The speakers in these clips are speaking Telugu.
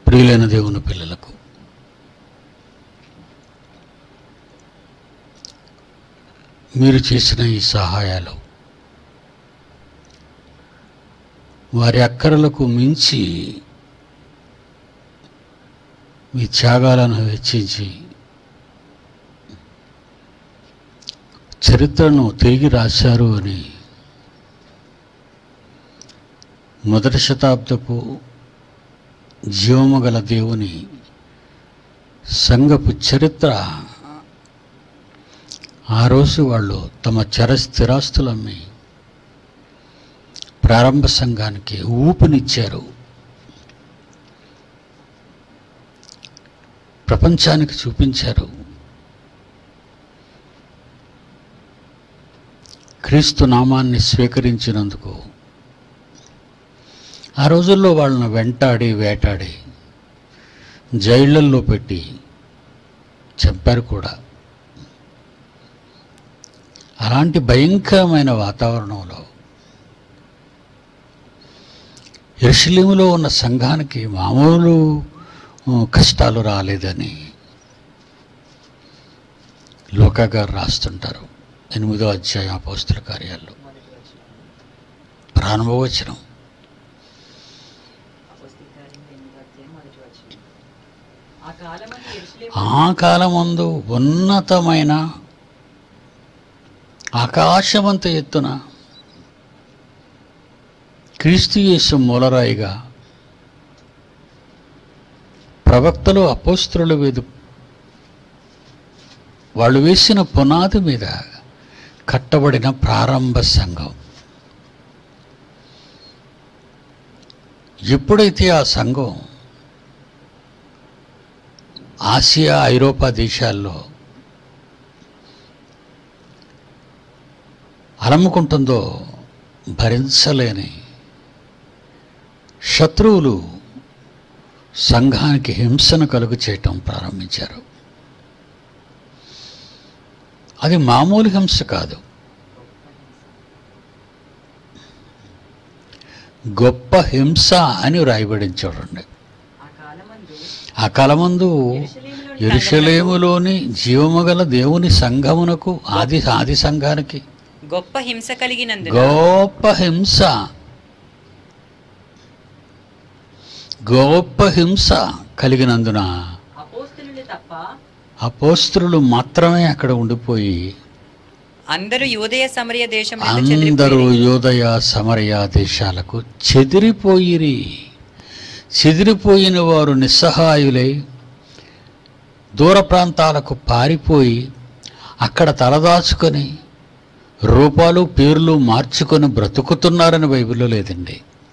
ప్రియులైన దేవుని పిల్లలకు మీరు చేసిన ఈ సహాయాలు వారి అక్కరలకు మించి మీ త్యాగాలను వెచ్చించి చరిత్రను తిరిగి రాశారు అని మొదటి శతాబ్దపు జీవము గల దేవుని సంఘపు చరిత్ర ఆ రోజు వాళ్ళు తమ చర స్థిరాస్తులమ్మి ప్రారంభ సంఘానికి ఊపినిచ్చారు ప్రపంచానికి చూపించారు క్రీస్తు నామాన్ని స్వీకరించినందుకు ఆ రోజుల్లో వాళ్ళని వెంటాడి వేటాడి జైళ్ళల్లో పెట్టి చంపారు కూడా అలాంటి భయంకరమైన వాతావరణంలో ఎరుషలేములో ఉన్న సంఘానికి మామూలు ఆ, కష్టాలు రాలేదని లోకా గారు రాస్తుంటారు ఎనిమిదో అధ్యాయం అపోస్తుల కార్యాల్లో మొదటి వచనం ప్రారంభవచనం అపోస్తల కార్యం ఎనిమిదో అధ్యాయం మొదటి వచనం ఆ కాలమందు యెరూషలేము ఆ కాలమందు ఉన్నతమైన ఆకాశమంత ఎత్తున క్రీస్తు యేసు మూలరాయిగా ప్రవక్తలు అపోస్త్రుల మీద వాళ్ళు వేసిన పునాది మీద కట్టబడిన ప్రారంభ సంఘం ఎప్పుడైతే ఆ సంఘం ఆసియా ఐరోపా దేశాల్లో అలముకుంటుందో భరించలేని శత్రువులు సంఘానికి హింసను కలుగు చేయటం ప్రారంభించారు అది మామూలు హింస కాదు గొప్ప హింస అని వ్రాయబడింది చూడండి ఆ కాలమందు ఆ కాలమందు యెరూషలేములోని ఎరుషలేములోని జీవముగల దేవుని సంఘమునకు ఆది ఆది సంఘానికి గొప్ప హింస కలిగినందున గొప్ప హింస గొప్ప హింస కలిగినందున అపోస్తులు తప్ప అపోస్త్రులు మాత్రమే అక్కడ ఉండిపోయి అందరూ యూదయ సమరయ దేశం అందరూ యోదయ సమరయ దేశాలకు చెదిరిపోయిరి చెదిరిపోయిన వారు నిస్సహాయులై దూర ప్రాంతాలకు పారిపోయి అక్కడ తలదాచుకొని రూపాలు పేర్లు మార్చుకొని బ్రతుకుతున్నారని బైబిల్లో లేదండి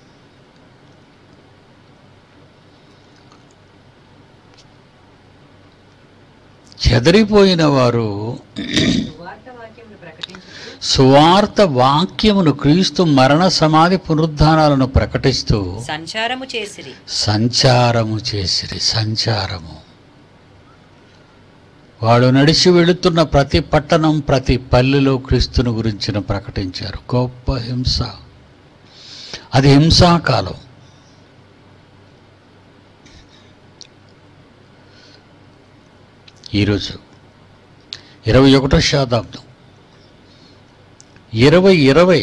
చెదిరిపోయిన వారు సువార్త వాక్యమును ప్రకటించుతూ సువార్త వాక్యమును క్రీస్తు మరణ సమాధి పునరుద్ధానాలను ప్రకటిస్తూ సంచారము చేసిరి సంచారము చేసిరి సంచారము వాడు నడిచి వెళుతున్న ప్రతి పట్టణం ప్రతి పల్లెలో క్రీస్తుని గురించిన ప్రకటించారు గొప్ప హింస అది హింసాకాలం ఈరోజు ఇరవై ఒకటో శతాబ్దం ఇరవై ఇరవై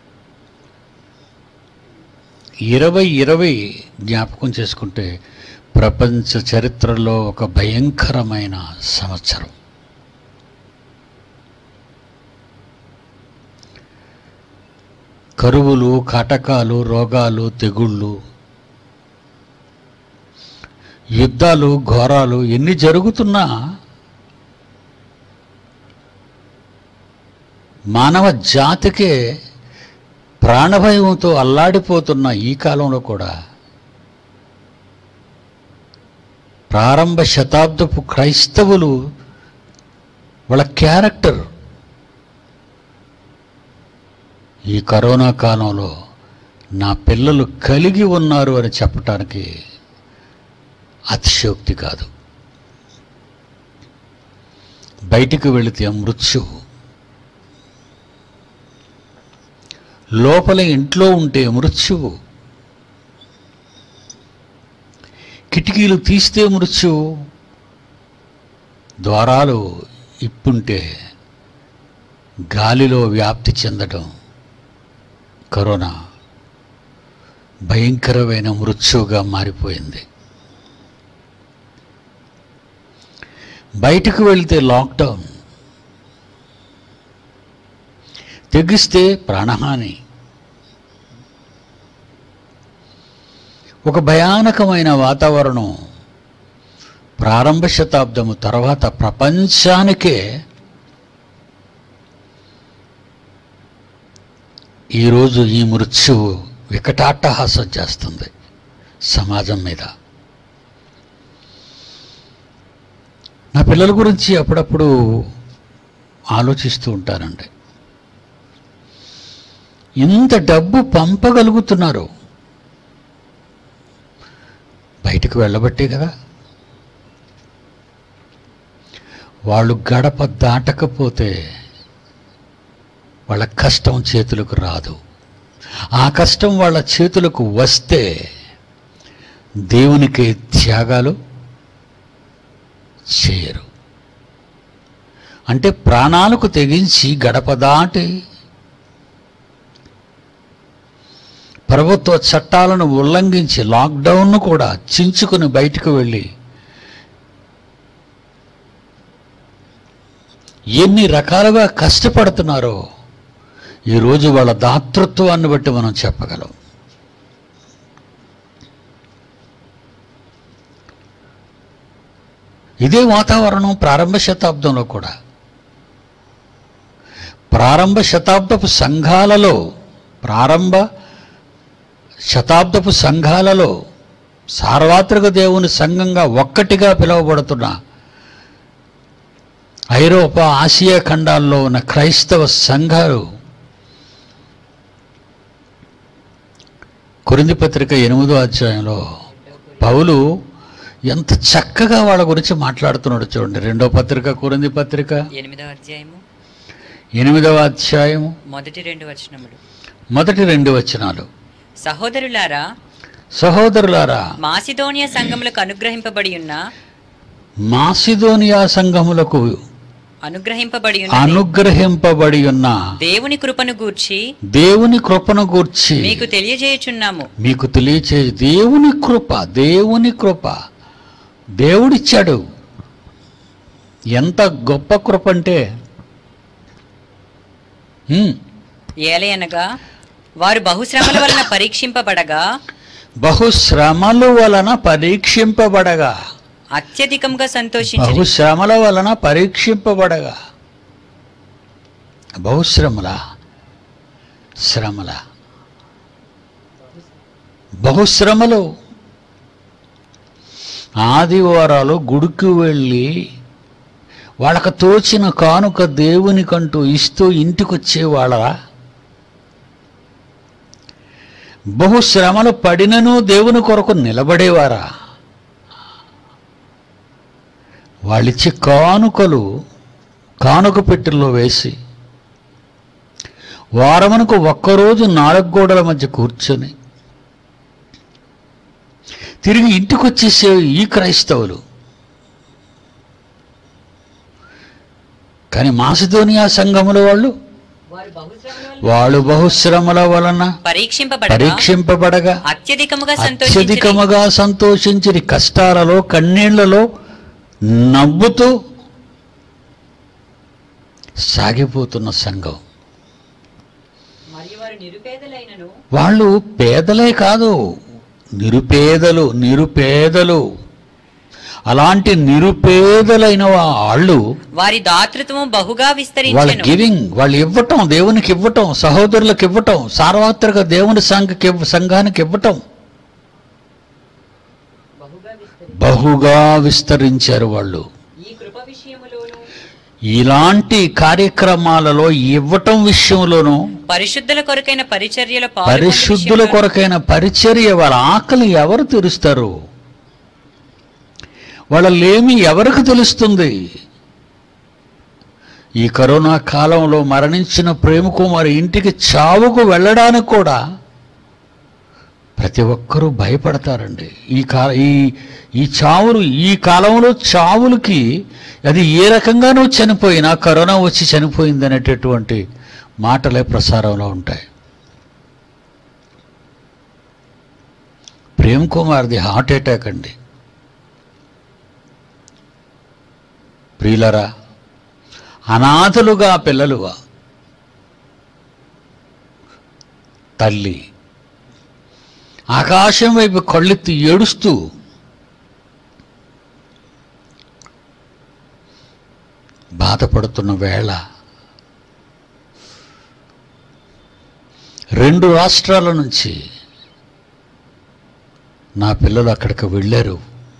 ఇరవై ఇరవై జ్ఞాపకం చేసుకుంటే ప్రపంచ చరిత్రలో ఒక భయంకరమైన సంవత్సరం కరువులు కాటకాలు రోగాలు తెగుళ్ళు యుద్ధాలు ఘోరాలు ఎన్ని జరుగుతున్నా మానవ జాతికే ప్రాణభయంతో అల్లాడిపోతున్న ఈ కాలంలో కూడా ప్రారంభ శతాబ్దపు క్రైస్తవులు వాళ్ళ క్యారెక్టర్ ఈ కరోనా కాలంలో నా పిల్లలు కలిగి ఉన్నారు అని చెప్పటానికి అతిశయోక్తి కాదు బయటికి వెళితే మృత్యువు లోపల ఇంట్లో ఉంటే మృత్యువు కిటికీలు తీస్తే మృత్యు ద్వారాలు ఇప్పుంటే గాలిలో వ్యాప్తి చెందడం కరోనా భయంకరమైన మృత్యువుగా మారిపోయింది బయటకు వెళ్తే లాక్డౌన్ తెగిస్తే ప్రాణహాని ఒక భయానకమైన వాతావరణం ప్రారంభ శతాబ్దము తర్వాత ప్రపంచానికే ఈరోజు ఈ మృత్యువు వికటాట్టహాసం చేస్తుంది సమాజం మీద నా పిల్లల గురించి అప్పుడప్పుడు ఆలోచిస్తూ ఉంటానండి ఇంత డబ్బు పంపగలుగుతున్నారు బయటకు వెళ్ళబట్టే కదా వాళ్ళు గడప దాటకపోతే వాళ్ళ కష్టం చేతులకు రాదు ఆ కష్టం వాళ్ళ చేతులకు వస్తే దేవునికి త్యాగాలు చేయరు అంటే ప్రాణాలకు తెగించి గడప దాటి ప్రభుత్వ చట్టాలను ఉల్లంఘించి లాక్డౌన్ను కూడా చించుకుని బయటకు వెళ్ళి ఎన్ని రకాలుగా కష్టపడుతున్నారో ఈరోజు వాళ్ళ దాతృత్వాన్ని బట్టి మనం చెప్పగలం ఇదే వాతావరణం ప్రారంభ శతాబ్దంలో కూడా ప్రారంభ శతాబ్దపు సంఘాలలో ప్రారంభ శతాబ్దపు సంఘాలలో సార్వత్రిక దేవుని సంఘంగా ఒక్కటిగా పిలువబడుతున్న ఐరోపా ఆసియా ఖండాల్లో ఉన్న క్రైస్తవ సంఘాలు కొరింది పత్రిక ఎనిమిదో అధ్యాయంలో పౌలు ఎంత చక్కగా వాళ్ళ గురించి మాట్లాడుతున్నాడు చూడండి రెండో పత్రిక కొరింది పత్రిక ఎనిమిదవ అధ్యాయము ఎనిమిదవ అధ్యాయము మొదటి రెండు వచనములు మొదటి రెండు వచనాలు సహోదరులారా సహోదరులారా మాసిదోనియా సంఘములకు అనుగ్రహింపబడి ఉన్న మాసిదోనియా సంఘములకు అనుగ్రహింపబడి ఉన్న అనుగ్రహింపబడి ఉన్న దేవుని కృపను గూర్చి దేవుని కృపను గూర్చి మీకు తెలియజేయుచున్నాము మీకు తెలియచే దేవుని కృప దేవుని కృప దేవుడిచ్చాడు ఎంత గొప్ప కృప అంటే హ్మ్, ఏలయనగా వారు బహుశ్రమల వలన పరీక్షింపబడగా బహుశ్రమల వలన పరీక్షింపబడగా అత్యధికంగా సంతోషించి బహుశ్రమల వలన పరీక్షింపబడగా బహుశ్రమల శ్రమల బహుశ్రమలు ఆదివారాలు గుడికి వెళ్ళి వాళ్ళకు తోచిన కానుక దేవునికంటూ ఇస్తూ ఇంటికొచ్చే వాళ్ళ బహుశ్రమలు పడినను దేవుని కొరకు నిలబడేవారా వాళ్ళిచ్చే కానుకలు కానుక పెట్టెల్లో వేసి వారమునకు ఒక్కరోజు నాలుగు గోడల మధ్య కూర్చొని తిరిగి ఇంటికి వచ్చేసే ఈ క్రైస్తవులు కానీ మాసిదోనియా సంఘముల వాళ్ళు వారు బహుశ్రమల వాళ్ళు బహుశ్రమల వలన పరీక్షింపబడగా పరీక్షింపబడగా అత్యధికముగా సంతోషించి అత్యధికముగా సంతోషించి కష్టాలలో కన్నీళ్లలో నవ్వుతూ సాగిపోతున్న సంఘం మరియు వారు నిరుపేదలైనను వాళ్ళు పేదలే కాదు నిరుపేదలు నిరుపేదలు అలాంటి నిరుపేదలైన వాళ్ళు వారి దాతృత్వము బహుగా వాళ్ళ విస్తరించెను గివింగ్ వాళ్ళు ఇవ్వటం దేవునికి ఇవ్వటం సహోదరులకు ఇవ్వటం సార్వత్రిక దేవుని సంఘకి ఇవ్వ- సంఘానికి ఇవ్వటం బహుగా విస్తరి బహుగా విస్తరించారు వాళ్ళు ఈ కృప విషయములోను ఇలాంటి కార్యక్రమాలలో ఇవ్వటం విషయంలోనూ పరిశుద్ధుల కొరకైన పరిచర్యల పరిశుద్ధుల కొరకైన పరిచర్య వాళ్ళ ఆకలి ఎవరు తీరుస్తారు వాళ్ళ లేమి ఎవరికి తెలుస్తుంది ఈ కరోనా కాలంలో మరణించిన ప్రేమ కుమారి ఇంటికి చావుకు వెళ్ళడానికి కూడా ప్రతి ఒక్కరూ భయపడతారండి ఈ కా ఈ ఈ చావులు ఈ కాలంలో చావులకి అది ఏ రకంగానూ చనిపోయినా కరోనా వచ్చి చనిపోయింది అనేటటువంటి మాటలే ప్రసారంలో ఉంటాయి ప్రేమ్ కుమార్ది హార్ట్ అటాక్ అండి ప్రియులరా అనాథలుగా పిల్లలుగా తల్లి ఆకాశం వైపు కళ్ళెత్తి ఏడుస్తూ బాధపడుతున్న వేళ రెండు రాష్ట్రాల నుంచి నా పిల్లలు అక్కడికి వెళ్ళారు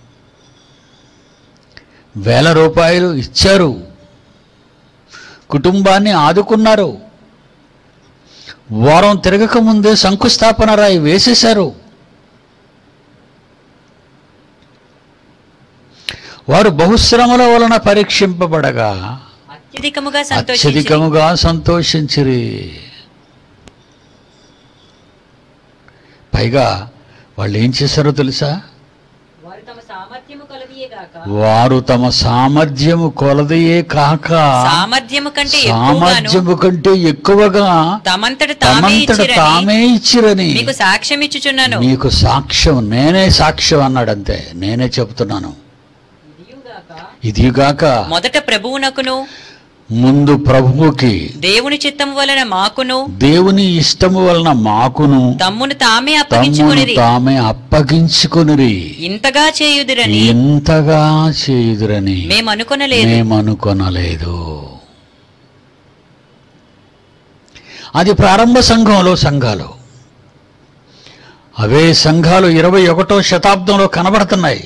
వేల రూపాయలు ఇచ్చారు కుటుంబాన్ని ఆదుకున్నారు వారం తిరగక ముందే శంకుస్థాపన రాయి వేసేశారు వారు బహుశ్రమల వలన పరీక్షింపబడగా అత్యధికముగా సంతోషించి అత్యధికముగా సంతోషించిరి పైగా వాళ్ళు ఏం చేశారో తెలుసా వారు తమ సామర్థ్యము కలదియే గాక వారు తమ సామర్థ్యము కొలదయే కాక సామర్థ్యము కంటే ఎక్కువగాను సామర్థ్యము కంటే ఎక్కువగా తమంతట తామే తమంతట ఇచ్చిరని తామే ఇచ్చిరని మీకు సాక్ష్యం ఇచ్చుచున్నాను మీకు సాక్ష్యం నేనే సాక్ష్యం అన్నాడు అంతే నేనే చెప్తున్నాను ఇదియుగాక ఇదిగాక మొదట ప్రభువునకును ముందు ప్రభువుకి దేవుని చిత్తము వలన మాకును దేవుని ఇష్టము వలన మాకును తమ్మును తామే తమ్మును అప్పగించుకునిరి తామే అప్పగించుకునిరి ఇంతగా చేయుదురని ఎంతగా చేయుదురని మేము అనుకొనలేదు మేమనుకొనలేదు అది ప్రారంభ సంఘంలో సంఘాలు అవే సంఘాలు ఇరవై ఒకటో శతాబ్దంలో కనబడుతున్నాయి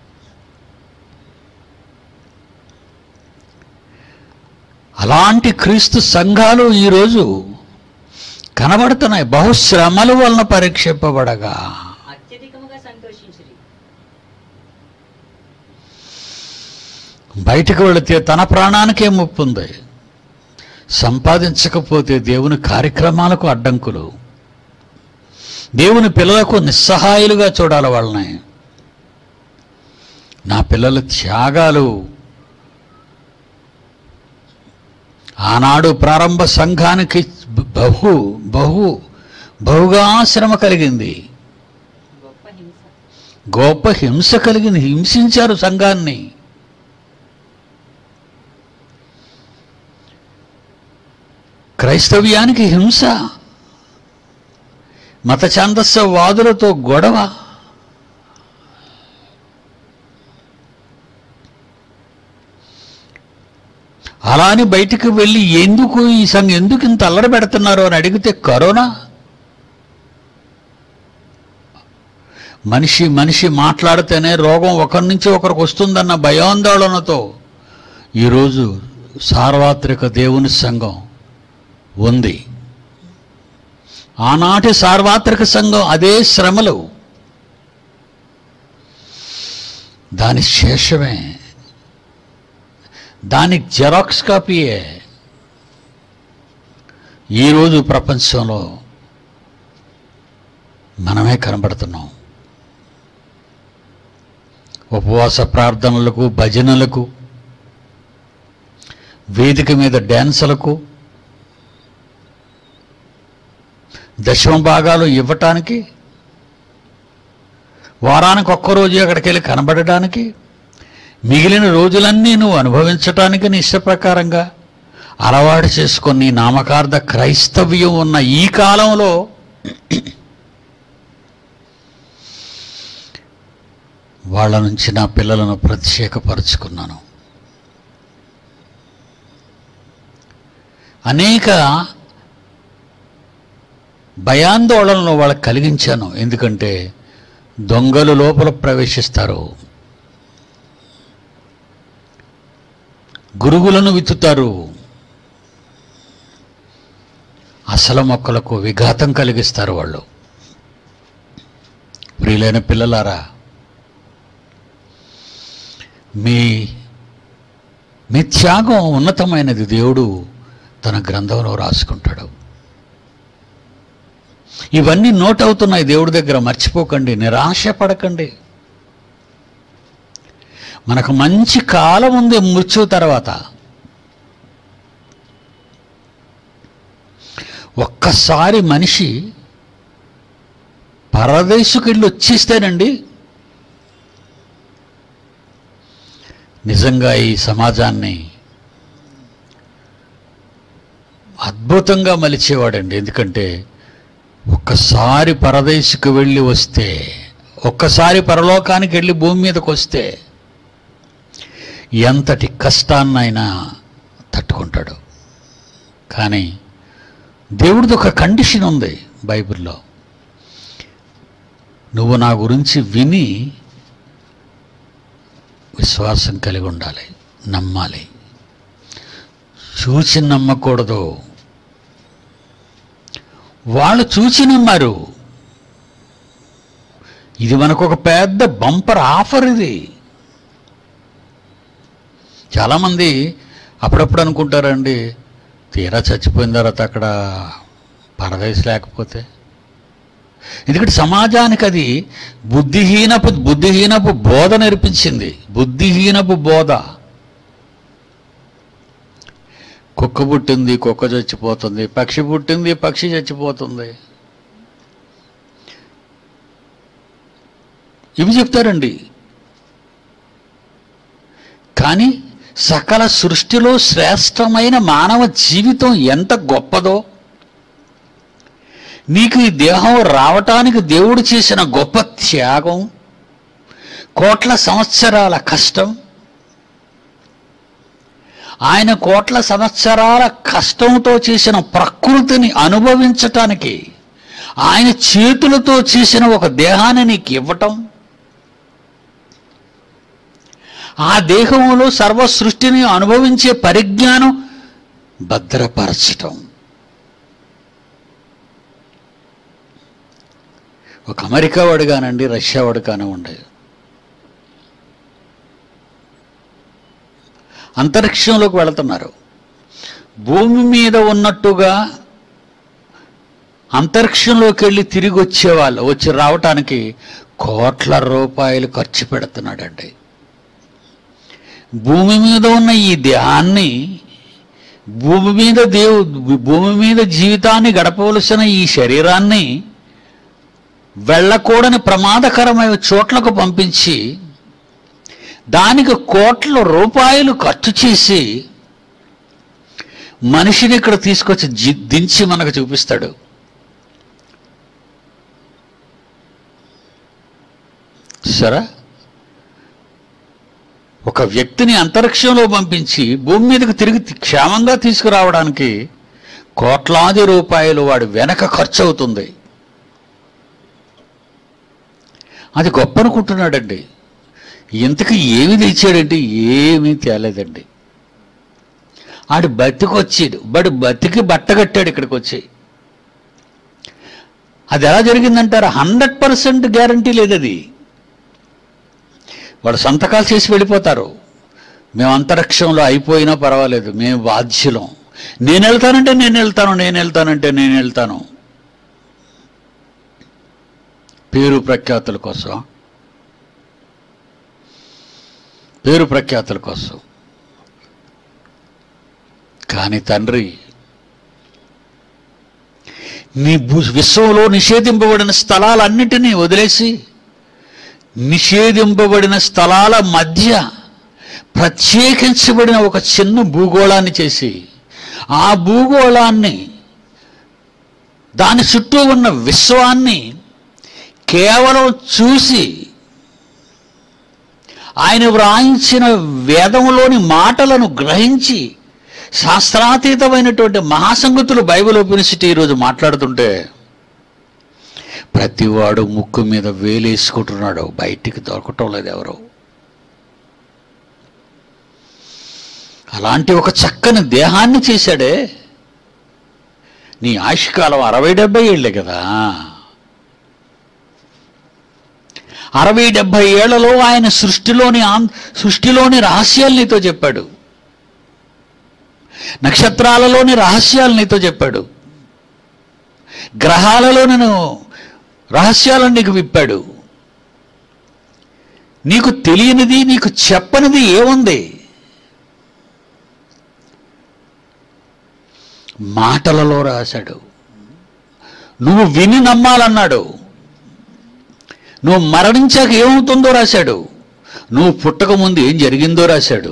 అలాంటి క్రీస్తు సంఘాలు ఈరోజు కనబడుతున్నాయి బహుశ్రమల వలన పరీక్షింపబడగా అత్యధికముగా సంతోషించిరి బయటకు వెళితే తన ప్రాణానికే ముప్పు ఉంది సంపాదించకపోతే దేవుని కార్యక్రమాలకు అడ్డంకులు దేవుని పిల్లలకు నిస్సహాయులుగా చూడాలి వాళ్ళని నా పిల్లల త్యాగాలు ఆనాడు ప్రారంభ సంఘానికి బహు బహు బహుగా శ్రమ కలిగింది గొప్ప హింస గొప్ప హింస కలిగింది హింసించారు సంఘాన్ని క్రైస్తవ్యానికి హింస మత ఛాందస్స వాదులతో గొడవ అలా అని బయటికి వెళ్ళి ఎందుకు ఈ సంఘం ఎందుకు ఇంత అల్లరి పెడుతున్నారు అని అడిగితే కరోనా మనిషి మనిషి మాట్లాడితేనే రోగం ఒకరి నుంచి ఒకరికి వస్తుందన్న భయాందోళనతో ఈరోజు సార్వత్రిక దేవుని సంఘం ఉంది ఆనాటి సార్వత్రిక సంఘం అదే శ్రమలు దాని శేషమే దానికి జెరాక్స్ కాపీయే ఈరోజు ప్రపంచంలో మనమే కనబడుతున్నాం ఉపవాస ప్రార్థనలకు భజనలకు వేదిక మీద డ్యాన్సులకు దశమ భాగాలు ఇవ్వటానికి వారానికి ఒక్కరోజు అక్కడికి వెళ్ళి కనబడడానికి మిగిలిన రోజులన్నీ నువ్వు అనుభవించటానికి నీ ఇష్ట ప్రకారంగా అలవాటు చేసుకొని నీ నామకార్థ క్రైస్తవ్యం ఉన్న ఈ కాలంలో వాళ్ళ నుంచి నా పిల్లలను ప్రత్యేకపరుచుకున్నాను అనేక భయాందోళనలు వాళ్ళకి కలిగించాను ఎందుకంటే దొంగలు లోపల ప్రవేశిస్తారు గురుగులను విత్తుతారు అసలు మొక్కలకు విఘాతం కలిగిస్తారు వాళ్ళు ప్రియులైన పిల్లలారా మీ మీ త్యాగం ఉన్నతమైనది దేవుడు తన గ్రంథంలో రాసుకుంటాడు ఇవన్నీ నోట్ అవుతున్నాయి దేవుడి దగ్గర మర్చిపోకండి నిరాశ పడకండి మనకు మంచి కాలం ఉంది మృత్యు తర్వాత ఒక్కసారి మనిషి పరదేశుకెళ్ళి వచ్చేస్తేనండి నిజంగా ఈ సమాజాన్ని అద్భుతంగా మలిచేవాడండి ఎందుకంటే ఒక్కసారి పరదేశకు వెళ్ళి వస్తే ఒక్కసారి పరలోకానికి వెళ్ళి భూమి మీదకి వస్తే ఎంతటి కష్టాన్నైనా తట్టుకుంటాడు కానీ దేవుడిది ఒక కండిషన్ ఉంది బైబిల్లో నువ్వు నా గురించి విని విశ్వాసం కలిగి ఉండాలి నమ్మాలి చూసి నమ్మకూడదు వాళ్ళు చూసి నమ్మారు ఇది మనకు ఒక పెద్ద బంపర్ ఆఫర్ ఇది చాలామంది అప్పుడప్పుడు అనుకుంటారండి తీరా చచ్చిపోయిన తర్వాత అక్కడ పరదేశ్ లేకపోతే ఎందుకంటే సమాజానికి అది బుద్ధిహీనపు బుద్ధిహీనపు బోధ నేర్పించింది బుద్ధిహీనపు బోధ కుక్క పుట్టింది కుక్క చచ్చిపోతుంది పక్షి పుట్టింది పక్షి చచ్చిపోతుంది ఇవి చెప్తారండి కానీ సకల సృష్టిలో శ్రేష్టమైన మానవ జీవితం ఎంత గొప్పదో నీకు ఈ దేహం రావటానికి దేవుడు చేసిన గొప్ప త్యాగం కోట్ల సంవత్సరాల కష్టం ఆయన కోట్ల సంవత్సరాల కష్టంతో చేసిన ప్రకృతిని అనుభవించటానికి ఆయన చేతులతో చేసిన ఒక దేహాన్ని నీకు ఇవ్వటం ఆ దేహంలో సర్వ సృష్టిని అనుభవించే పరిజ్ఞానం భద్రపరచటం ఒక అమెరికా వాడు కానండి రష్యా వాడు కానివ్వండి అంతరిక్షంలోకి వెళుతున్నారు భూమి మీద ఉన్నట్టుగా అంతరిక్షంలోకి వెళ్ళి తిరిగి వచ్చేవాళ్ళు వచ్చి రావటానికి కోట్ల రూపాయలు ఖర్చు పెడుతున్నాడండి భూమి మీద ఉన్న ఈ దేహాన్ని భూమి మీద దేవు భూమి మీద జీవితాన్ని గడపవలసిన ఈ శరీరాన్ని వెళ్ళకూడని ప్రమాదకరమైన చోట్లకు పంపించి దానికి కోట్ల రూపాయలు ఖర్చు చేసి మనిషిని ఇక్కడ తీసుకొచ్చి జి- దించి మనకు చూపిస్తాడు సరే ఒక వ్యక్తిని అంతరిక్షంలో పంపించి భూమి మీదకు తిరిగి తి- క్షేమంగా తీసుకురావడానికి కోట్లాది రూపాయలు వాడు వెనక ఖర్చు అవుతుంది అది గొప్ప అనుకుంటున్నాడండి ఇంతకు ఏమి తెచ్చాడంటే ఏమీ తేలేదండి ఆడు బతికొచ్చాడు బడు బతికి బట్ట కట్టాడు ఇక్కడికి వచ్చి అది ఎలా జరిగిందంటారు హండ్రెడ్ పర్సెంట్ గ్యారంటీ లేదు అది వాడు సంతకాలు చేసి వెళ్ళిపోతారు మేము అంతరిక్షంలో అయిపోయినా పర్వాలేదు మేము బాధ్యులం నేను వెళ్తానంటే నేను వెళ్తాను నేను వెళ్తానంటే నేను వెళ్తాను పేరు ప్రఖ్యాతుల కోసం పేరు ప్రఖ్యాతుల కోసం కానీ తండ్రి నీ భూ- విశ్వంలో నిషేధింపబడిన స్థలాలన్నిటినీ వదిలేసి నిషేధింపబడిన స్థలాల మధ్య ప్రత్యేకించబడిన ఒక చిన్న భూగోళాన్ని చేసి ఆ భూగోళాన్ని దాని చుట్టూ ఉన్న విశ్వాన్ని కేవలం చూసి ఆయన వ్రాయించిన వేదంలోని మాటలను గ్రహించి శాస్త్రాతీతమైనటువంటి మహాసంగతులు బైబిల్ యూనివర్సిటీ ఈరోజు మాట్లాడుతుంటే ప్రతివాడు ముక్కు మీద వేలేసుకుంటున్నాడు బయటికి దొరకటం లేదు ఎవరు అలాంటి ఒక చక్కని దేహాన్ని చేశాడే నీ ఆయుష్కాలం అరవై డెబ్బై ఏళ్ళే కదా అరవై డెబ్బై ఏళ్లలో ఆయన సృష్టిలోని ఆన్- సృష్టిలోని రహస్యాలు నీతో చెప్పాడు నక్షత్రాలలోని రహస్యాలు నీతో చెప్పాడు గ్రహాలలో నేను రహస్యాలను నీకు విప్పాడు నీకు తెలియనిది నీకు చెప్పనిది ఏముంది మాటలలో రాశాడు నువ్వు విని నమ్మాలన్నాడు నువ్వు మరణించాక ఏమవుతుందో రాశాడు నువ్వు పుట్టక ముందు ఏం జరిగిందో రాశాడు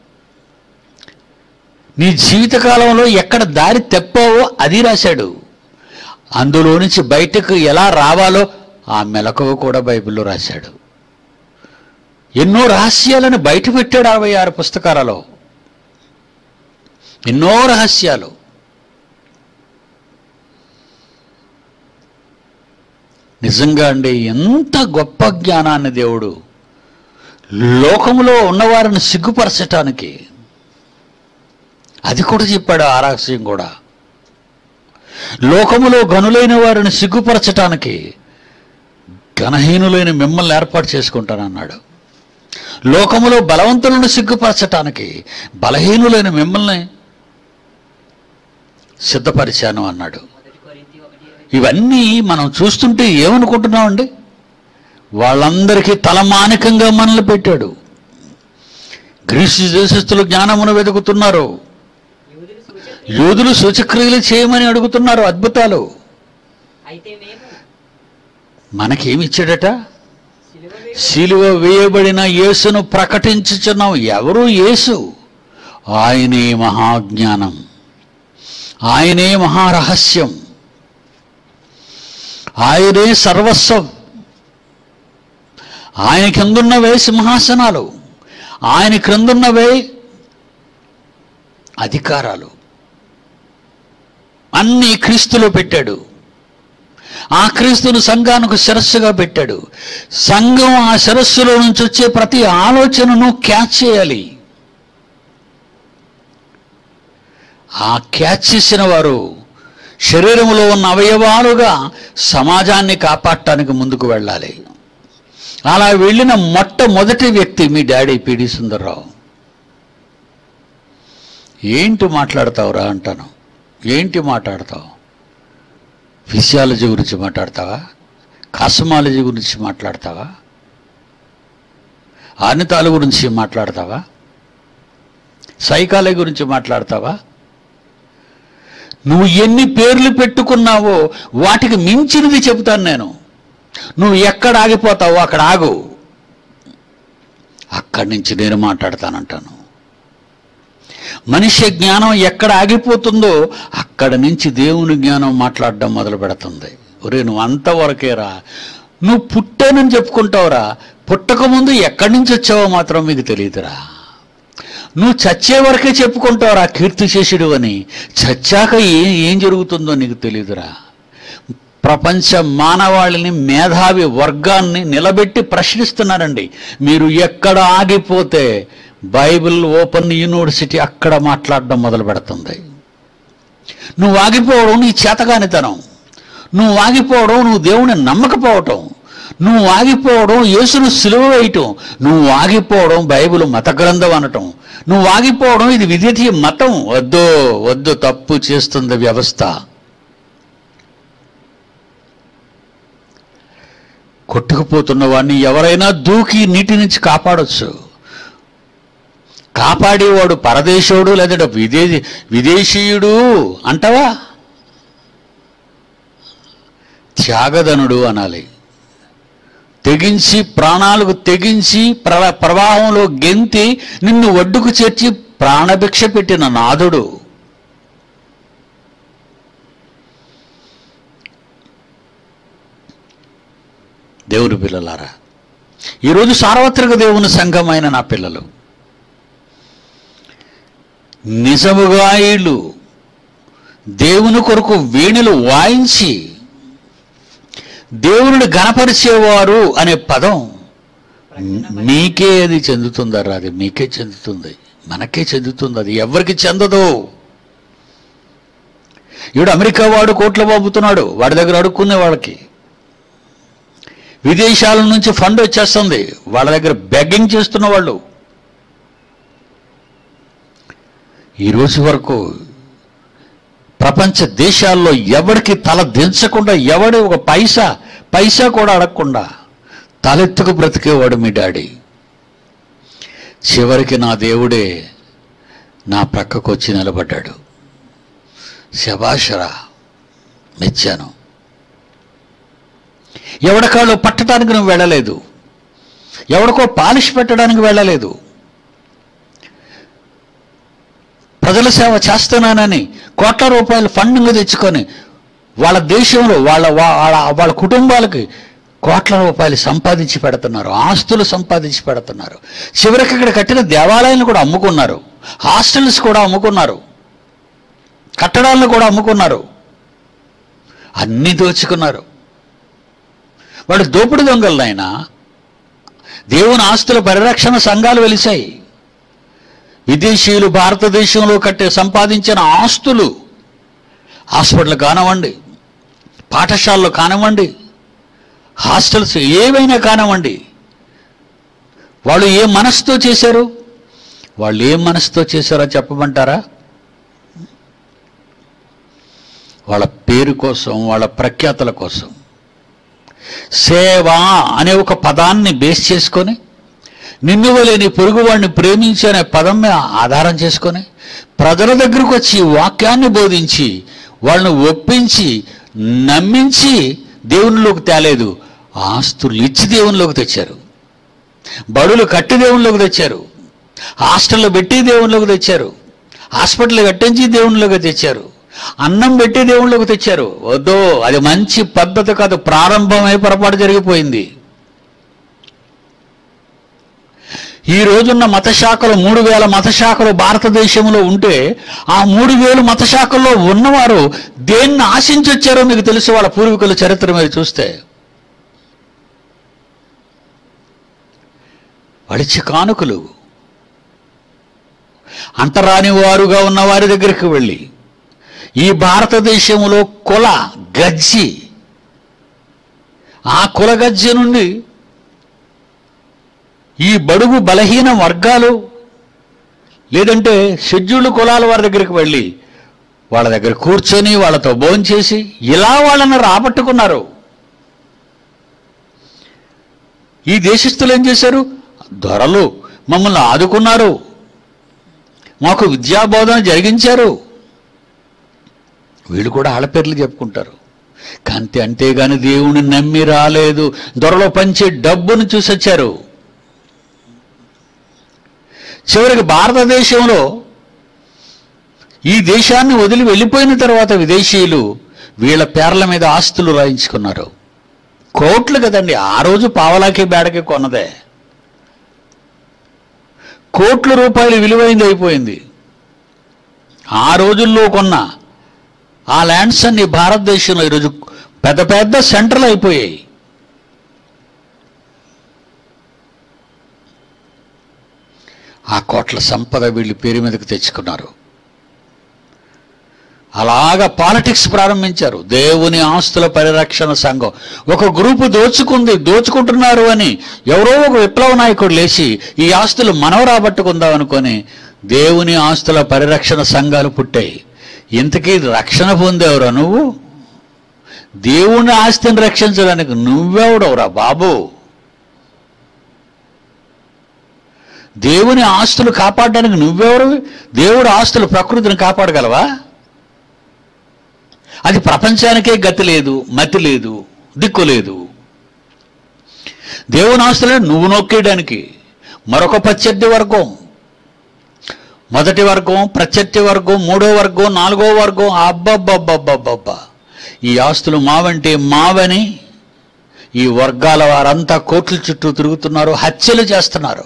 నీ జీవితకాలంలో ఎక్కడ దారి తెప్పావో అది రాశాడు అందులో నుంచి బయటకు ఎలా రావాలో ఆ మెలకువ కూడా బైబిల్లో రాశాడు ఎన్నో రహస్యాలను బయట పెట్టాడు అరవై ఆరు పుస్తకాలలో ఎన్నో రహస్యాలు నిజంగా అండి ఎంత గొప్ప జ్ఞానాన్ని దేవుడు లోకములో ఉన్నవారిని సిగ్గుపరచటానికి అది కూడా చెప్పాడు ఆ రహస్యం కూడా లోకములో గనులైన వారిని సిగ్గుపరచటానికి ఘనహీనులైన మిమ్మల్ని ఏర్పాటు చేసుకుంటానన్నాడు లోకములో బలవంతులను సిగ్గుపరచటానికి బలహీనులైన మిమ్మల్ని సిద్ధపరిచాను అన్నాడు మొదటి కొరింథీ ఒకటి ఇరవై ఇవన్నీ మనం చూస్తుంటే ఏమనుకుంటున్నామండి వాళ్ళందరికీ తలమానికంగా మనల్ని పెట్టాడు గ్రీసు దేశస్తులు జ్ఞానమును వెతుకుతున్నారు యూదులు సూచక యోధులు సూచక్రియలు చేయమని అడుగుతున్నారు అద్భుతాలు అయితే మేము మనకేమి ఇచ్చాడట సిలువ వేడి శిలువ వేయబడిన యేసును ప్రకటించుచున్నాం ఎవరు యేసు ఆయనే మహాజ్ఞానం ఆయనే మహారహస్యం ఆయనే సర్వస్వం ఆయన క్రిందున్నవే సింహాసనాలు ఆయన క్రిందున్నవే అధికారాలు అన్నీ క్రీస్తులో పెట్టాడు ఆ క్రీస్తును సంఘానికి శిరస్సుగా పెట్టాడు సంఘం ఆ శిరస్సులో నుంచి వచ్చే ప్రతి ఆలోచనను క్యాచ్ చేయాలి ఆ క్యాచ్ చేసిన వారు శరీరంలో ఉన్న అవయవాలుగా సమాజాన్ని కాపాడటానికి ముందుకు వెళ్ళాలి అలా వెళ్ళిన మొట్టమొదటి వ్యక్తి మీ డాడీ పిడి సుందర్రావు ఏంటి మాట్లాడతావురా అంటాను ఏంటి మాట్లాడతావు ఫిజియాలజీ గురించి మాట్లాడతావా కాస్మాలజీ గురించి మాట్లాడతావా ఆనితాల గురించి మాట్లాడతావా సైకాలజీ గురించి మాట్లాడతావా నువ్వు ఎన్ని పేర్లు పెట్టుకున్నావో వాటికి మించినది చెబుతాను నేను నువ్వు ఎక్కడ ఆగిపోతావో అక్కడ ఆగు అక్కడి నుంచి నేను మాట్లాడతానంటాను మనిషి జ్ఞానం ఎక్కడ ఆగిపోతుందో అక్కడ నుంచి దేవుని జ్ఞానం మాట్లాడడం మొదలు పెడుతుంది ఒరే నువ్వు అంతవరకేరా నువ్వు పుట్టానని చెప్పుకుంటావురా పుట్టకముందు ఎక్కడి నుంచి వచ్చావో మాత్రం మీకు తెలియదురా నువ్వు చచ్చే వరకే చెప్పుకుంటావురా కీర్తి చేసేడు అని చచ్చాక ఏం ఏం జరుగుతుందో నీకు తెలియదురా ప్రపంచ మానవాళిని మేధావి వర్గాన్ని నిలబెట్టి ప్రశ్నిస్తున్నారండి మీరు ఎక్కడ ఆగిపోతే బైబిల్ ఓపెన్ యూనివర్సిటీ అక్కడ మాట్లాడడం మొదలు పెడుతుంది నువ్వు ఆగిపోవడం నీ చేతగానితనం నువ్వు ఆగిపోవడం నువ్వు దేవుని నమ్మకపోవటం నువ్వు ఆగిపోవడం యేసును సిలువ వేయటం నువ్వు ఆగిపోవడం బైబిల్ మత గ్రంథం అనటం నువ్వు ఆగిపోవడం ఇది విదేశీ మతం వద్దు వద్దు తప్పు చేస్తుంది వ్యవస్థ కొట్టుకుపోతున్న వాడిని ఎవరైనా దూకి నీటి నుంచి కాపాడొచ్చు కాపాడేవాడు పరదేశోడు లేదా విదేశీ విదేశీయుడు అంటావా త్యాగధనుడు అనాలి తెగించి ప్రాణాలకు తెగించి ప్ర ప్రవాహంలో గెంతి నిన్ను ఒడ్డుకు చేర్చి ప్రాణభిక్ష పెట్టిన నాథుడు దేవుని పిల్లలారా ఈరోజు సార్వత్రిక దేవుని సంఘమైన నా పిల్లలు నిజముగా వీళ్ళు దేవుని కొరకు వేణులు వాయించి దేవుని గణపరిచేవారు అనే పదం మీకే అది చెందుతుందరా అది మీకే చెందుతుంది మనకే చెందుతుంది అది ఎవరికి చెందదు ఈడు అమెరికా వాడు కోట్లు పంపుతున్నాడు వాడి దగ్గర అడుక్కునే వాళ్ళకి విదేశాల నుంచి ఫండ్ వచ్చేస్తుంది వాళ్ళ దగ్గర బెగ్గింగ్ చేస్తున్న వాళ్ళు ఈ రోజు వరకు ప్రపంచ దేశాల్లో ఎవడికి తల దించకుండా ఎవడి ఒక పైసా పైసా కూడా అడగకుండా తలెత్తుకు బ్రతికేవాడు మీ డాడీ చివరికి నా దేవుడే నా ప్రక్కకు వచ్చి నిలబడ్డాడు శబాషరా మెచ్చాను ఎవడికాళ్ళు పట్టడానికి నువ్వు వెళ్ళలేదు ఎవడికో పాలిష్ పెట్టడానికి వెళ్ళలేదు ప్రజల సేవ చేస్తున్నానని కోట్ల రూపాయలు ఫండింగ్ తెచ్చుకొని వాళ్ళ దేశంలో వాళ్ళ వాళ్ళ వాళ్ళ కుటుంబాలకి కోట్ల రూపాయలు సంపాదించి పెడుతున్నారు ఆస్తులు సంపాదించి పెడుతున్నారు చివరికి ఇక్కడ కట్టిన దేవాలయాలను కూడా అమ్ముకున్నారు హాస్టల్స్ కూడా అమ్ముకున్నారు కట్టడాలను కూడా అమ్ముకున్నారు అన్నీ దోచుకున్నారు వాడు దోపిడి దొంగలనైనా దేవుని ఆస్తుల పరిరక్షణ సంఘాలు వెలిశాయి విదేశీయులు భారతదేశంలో కట్టే సంపాదించిన ఆస్తులు హాస్పిటల్ కానివ్వండి పాఠశాలలు కానివ్వండి హాస్టల్స్ ఏవైనా కానివ్వండి వాళ్ళు ఏ మనసుతో చేశారు వాళ్ళు ఏ మనసుతో చేశారో చెప్పమంటారా వాళ్ళ పేరు కోసం వాళ్ళ ప్రఖ్యాతల కోసం సేవ అనే ఒక పదాన్ని బేస్ చేసుకొని నిన్ను వలేని పొరుగువాడిని ప్రేమించి అనే పదం మీద ఆధారం చేసుకొని ప్రజల దగ్గరకు వచ్చి వాక్యాన్ని బోధించి వాళ్ళని ఒప్పించి నమ్మించి దేవునిలోకి తేలేదు ఆస్తులు ఇచ్చి దేవునిలోకి తెచ్చారు బడులు కట్టి దేవునిలోకి తెచ్చారు హాస్టల్లో పెట్టి దేవునిలోకి తెచ్చారు హాస్పిటల్ కట్టించి దేవునిలోకి తెచ్చారు అన్నం పెట్టి దేవునిలోకి తెచ్చారు వద్దో అది మంచి పద్ధతి కాదు ప్రారంభమై పొరపాటు జరిగిపోయింది ఈ రోజున్న మత శాఖలు మూడు వేల మత శాఖలు భారతదేశంలో ఉంటే ఆ మూడు వేలు మత శాఖల్లో ఉన్నవారు దేన్ని ఆశించి వచ్చారో మీకు తెలుసు వాళ్ళ పూర్వీకుల చరిత్ర మీద చూస్తే వడిచి కానుకలు అంటరాని వారుగా ఉన్న వారి దగ్గరికి వెళ్ళి ఈ భారతదేశంలో కుల గజ్జి ఆ కుల గజ్జి నుండి ఈ బడుగు బలహీన వర్గాలు లేదంటే షెడ్యూల్డ్ కులాల వారి దగ్గరికి వెళ్ళి వాళ్ళ దగ్గర కూర్చొని వాళ్ళతో భోంచేసి ఇలా వాళ్ళని రాబట్టుకున్నారు ఈ దేశస్థులు ఏం చేశారు దొరలు మమ్మల్ని ఆదుకున్నారు మాకు విద్యాబోధన జరిగించారు వీళ్ళు కూడా ఆళ్ళ పేర్లు చెప్పుకుంటారు కాంతి అంతేగాని దేవుని నమ్మి రాలేదు దొరలో పంచే డబ్బును చూసొచ్చారు చివరికి భారతదేశంలో ఈ దేశాన్ని వదిలి వెళ్ళిపోయిన తర్వాత విదేశీయులు వీళ్ళ పేర్ల మీద ఆస్తులు రాయించుకున్నారు కోట్లు కదండి ఆ రోజు పావలాకి బేడకి కొన్నదే కోట్ల రూపాయలు విలువైంది అయిపోయింది ఆ రోజుల్లో కొన్న ఆ ల్యాండ్స్ అన్ని భారతదేశంలో ఈరోజు పెద్ద పెద్ద సెంటర్లు అయిపోయాయి ఆ కోట్ల సంపద వీళ్ళు పేరు మీదకి తెచ్చుకున్నారు అలాగా పాలిటిక్స్ ప్రారంభించారు దేవుని ఆస్తుల పరిరక్షణ సంఘం ఒక గ్రూపు దోచుకుంది దోచుకుంటున్నారు అని ఎవరో ఒక విప్లవ నాయకుడు లేచి ఈ ఆస్తులు మనం రాబట్టుకుందాం అనుకొని దేవుని ఆస్తుల పరిరక్షణ సంఘాలు పుట్టాయి ఇంతకీ రక్షణ పొందేవరా నువ్వు దేవుని ఆస్తిని రక్షించడానికి నువ్వెవడవురా బాబు దేవుని ఆస్తులు కాపాడడానికి నువ్వెవరు దేవుడు ఆస్తులు ప్రకృతిని కాపాడగలవా అది ప్రపంచానికే గతి లేదు మతి లేదు దిక్కు లేదు దేవుని ఆస్తులను నువ్వు నొక్కేయడానికి మరొక ప్రత్యర్థి వర్గం మొదటి వర్గం ప్రత్యర్థి వర్గం మూడో వర్గం నాలుగో వర్గం అబ్బబ్బబ్బబ్బబ్బబ్బా ఈ ఆస్తులు మావంటే మావని ఈ వర్గాల వారంతా కోట్ల చుట్టూ తిరుగుతున్నారు హత్యలు చేస్తున్నారు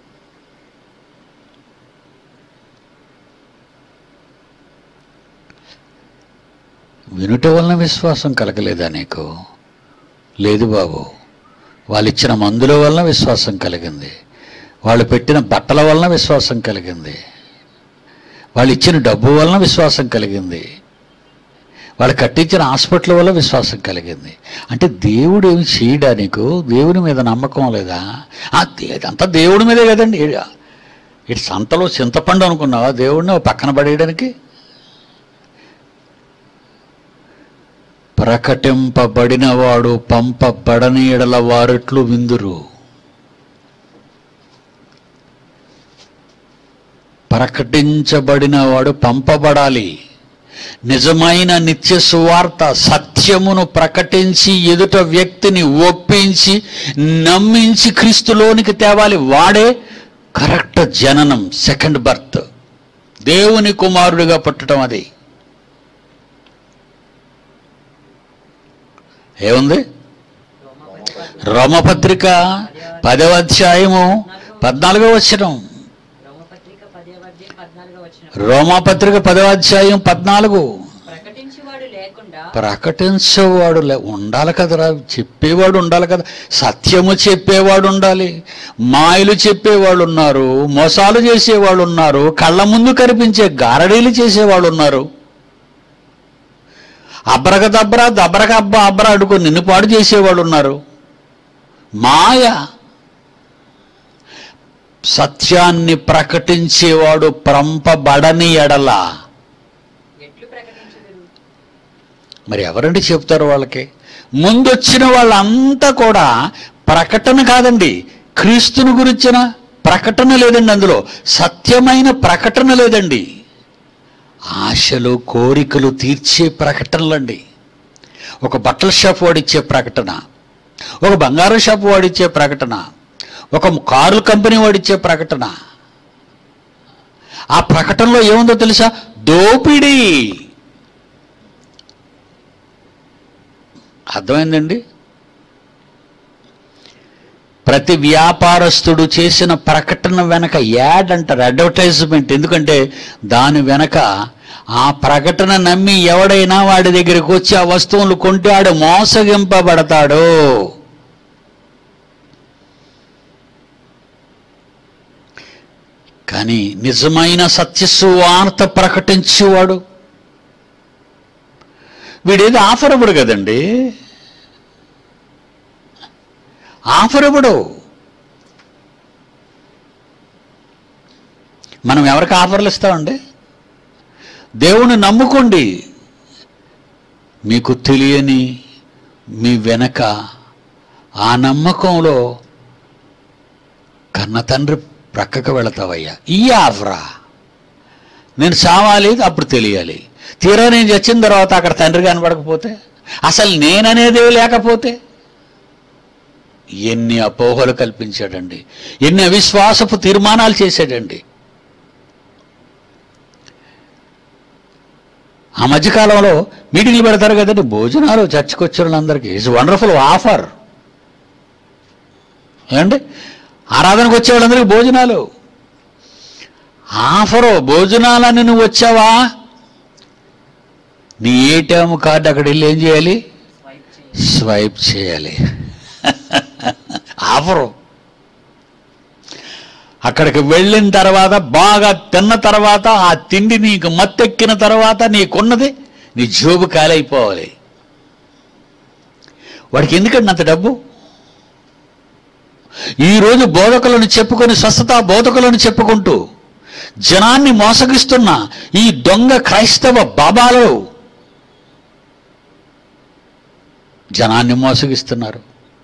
వినుట వలన విశ్వాసం కలగలేదా నీకు లేదు బాబు వాళ్ళు ఇచ్చిన మందుల వలన విశ్వాసం కలిగింది వాళ్ళు పెట్టిన బట్టల వలన విశ్వాసం కలిగింది వాళ్ళు ఇచ్చిన డబ్బు వలన విశ్వాసం కలిగింది వాళ్ళు కట్టించిన హాస్పిటల్ వల్ల విశ్వాసం కలిగింది అంటే దేవుడు ఏమి చేయడా నీకు దేవుని మీద నమ్మకం లేదా ఆ దే- అంతా దేవుడి మీదే కదండి ఇటు సంతలో చింతపండు అనుకున్నావా దేవుడిని ఓ పక్కన పడేయడానికి ప్రకటింపబడినవాడు పంపబడని ఎడల వారెట్లు విందురు ప్రకటించబడినవాడు పంపబడాలి నిజమైన నిత్య సువార్త సత్యమును ప్రకటించి ఎదుట వ్యక్తిని ఒప్పించి నమ్మించి క్రీస్తులోనికి తేవాలి వాడే కరెక్ట్ జననం సెకండ్ బర్త్ దేవుని కుమారుడిగా పుట్టడం అది ఏముంది రోమపత్రిక పదవ అధ్యాయము పద్నాలుగో వచ్చినం రోమపత్రిక పదేవ అధ్యాయం పద్నాలుగో వచ్చిన రోమాపత్రిక పదవ అధ్యాయం పద్నాలుగు ప్రకటించేవాడు లేకుండా ప్రకటించేవాడు లే ఉండాలి కదరా చెప్పేవాడు ఉండాలి కదా సత్యము చెప్పేవాడు ఉండాలి మాయలు చెప్పేవాళ్ళు ఉన్నారు మోసాలు చేసేవాళ్ళు ఉన్నారు కళ్ళ ముందు కనిపించే గారడీలు చేసేవాళ్ళు ఉన్నారు అబ్రక దబ్ర దబ్రక అబ్బ అబ్ర అడుగు నిన్ను పాడు చేసేవాళ్ళు ఉన్నారు మాయ సత్యాన్ని ప్రకటించేవాడు ప్రంపబడని ఎడల ఎట్లు ప్రకటించదురు మరి ఎవరండి చెప్తారు వాళ్ళకి ముందొచ్చిన వాళ్ళంతా కూడా ప్రకటన కాదండి క్రీస్తుని గురించిన ప్రకటన లేదండి అందులో సత్యమైన ప్రకటన లేదండి ఆశలు కోరికలు తీర్చే ప్రకటనలండి ఒక బట్టల షాప్ వాడిచ్చే ప్రకటన ఒక బంగారం షాప్ వాడిచ్చే ప్రకటన ఒక కారు కంపెనీ వాడిచ్చే ప్రకటన ఆ ప్రకటనలో ఏముందో తెలుసా దోపిడీ అర్థమైందండి ప్రతి వ్యాపారస్తుడు చేసిన ప్రకటన వెనక యాడ్ అంటారు అడ్వర్టైజ్మెంట్ ఎందుకంటే దాని వెనక ఆ ప్రకటన నమ్మి ఎవడైనా వాడి దగ్గరికి వచ్చి ఆ వస్తువులు కొంటే ఆడు మోసగింపబడతాడు కానీ నిజమైన సత్యసువార్త ప్రకటించేవాడు వీడేది ఆఫర్ ఇవ్వడు కదండి ఆఫర్ ఇవ్వడు మనం ఎవరికి ఆఫర్లు ఇస్తామండి దేవుని నమ్ముకోండి మీకు తెలియని మీ వెనక ఆ నమ్మకంలో కన్న తండ్రి ప్రక్కకు వెళతావయ్యా ఈ ఆఫరా నేను చావాలి అప్పుడు తెలియాలి తీరా నేను చచ్చిన తర్వాత అక్కడ తండ్రి కనబడకపోతే అసలు నేననేదే లేకపోతే ఎన్ని అపోహలు కల్పించాడండి ఎన్ని అవిశ్వాసపు తీర్మానాలు చేశాడండి ఆ మధ్యకాలంలో మీటింగ్లు పెడతారు కదండి భోజనాలు చర్చకు వచ్చిన వాళ్ళందరికీ ఇట్స్ వండర్ఫుల్ ఆఫర్ ఏమండి ఆరాధనకు వచ్చే వాళ్ళందరికీ భోజనాలు ఆఫరు భోజనాలని నువ్వు వచ్చావా నీ ఏటీఎం కార్డు అక్కడ వెళ్ళి ఏం చేయాలి స్వైప్ చేయాలి స్వైప్ చేయాలి ఆఫరు అక్కడికి వెళ్ళిన తర్వాత బాగా తిన్న తర్వాత ఆ తిండి నీకు మత్తెక్కిన తర్వాత నీకున్నది నీ జోబు కాలైపోవాలి వాడికి ఎందుకండి అంత డబ్బు ఈరోజు బోధకులను చెప్పుకొని స్వస్థత బోధకులను చెప్పుకుంటూ జనాన్ని మోసగిస్తున్న ఈ దొంగ క్రైస్తవ బాబాలు జనాన్ని మోసగిస్తున్నారు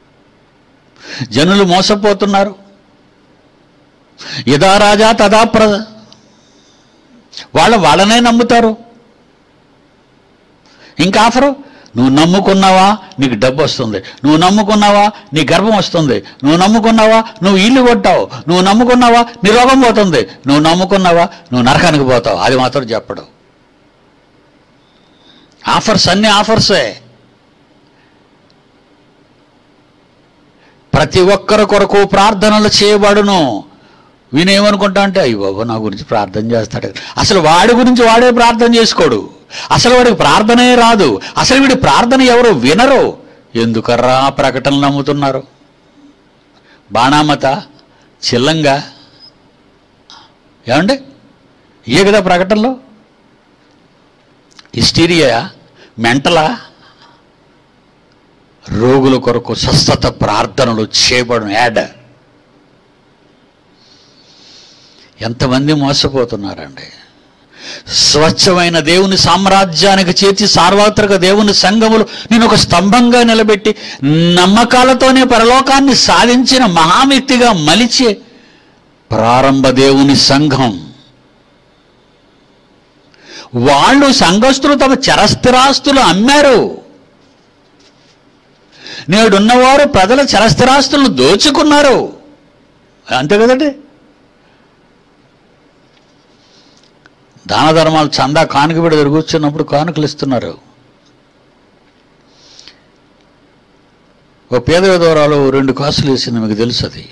జనులు మోసపోతున్నారు యథా రాజా తదా ప్ర వాళ్ళ వాళ్ళనే నమ్ముతారు ఇంకా ఆఫరు నువ్వు నమ్ముకున్నావా నీకు డబ్బు వస్తుంది నువ్వు నమ్ముకున్నావా నీ గర్భం వస్తుంది నువ్వు నమ్ముకున్నావా నువ్వు ఇల్లు కొట్టావు నువ్వు నమ్ముకున్నావా నీ రోగం పోతుంది నువ్వు నమ్ముకున్నావా నువ్వు నరకానికి పోతావు అది మాత్రం చెప్పడు ఆఫర్స్ అన్ని ఆఫర్సే ప్రతి ఒక్కరి కొరకు ప్రార్థనలు చేయబడును వినేమనుకుంటా అంటే అయ్యి బాబు నా గురించి ప్రార్థన చేస్తాడు అసలు వాడి గురించి వాడే ప్రార్థన చేసుకోడు అసలు వాడికి ప్రార్థనే రాదు అసలు వీడి ప్రార్థన ఎవరు వినరు ఎందుకర్రా ఆ ప్రకటనలు నమ్ముతున్నారు బాణామత చిల్లంగా ఏమండి ఇయే కదా ప్రకటనలో హిస్టీరియా మెంటలా రోగుల కొరకు స్వస్థత ప్రార్థనలు చేయబడిన యాడ్ ఎంతమంది మోసపోతున్నారండి స్వచ్ఛమైన దేవుని సామ్రాజ్యానికి చేర్చి సార్వత్రిక దేవుని సంఘములు నేను ఒక స్తంభంగా నిలబెట్టి నమ్మకాలతోనే పరలోకాన్ని సాధించిన మహావ్యక్తిగా మలిచే ప్రారంభ దేవుని సంఘం వాళ్ళు సంఘస్థులు తమ చరస్థిరాస్తులు అమ్మారు నేడున్నవారు ప్రజల చరస్థిరాస్తులను దోచుకున్నారు అంతే కదండి దాన ధర్మాలు చందా కానుక పెడి కూర్చున్నప్పుడు కానుకలు ఇస్తున్నారు ఓ పేద విధవరాలు రెండు కాసులు వేసింది మీకు తెలుసు అది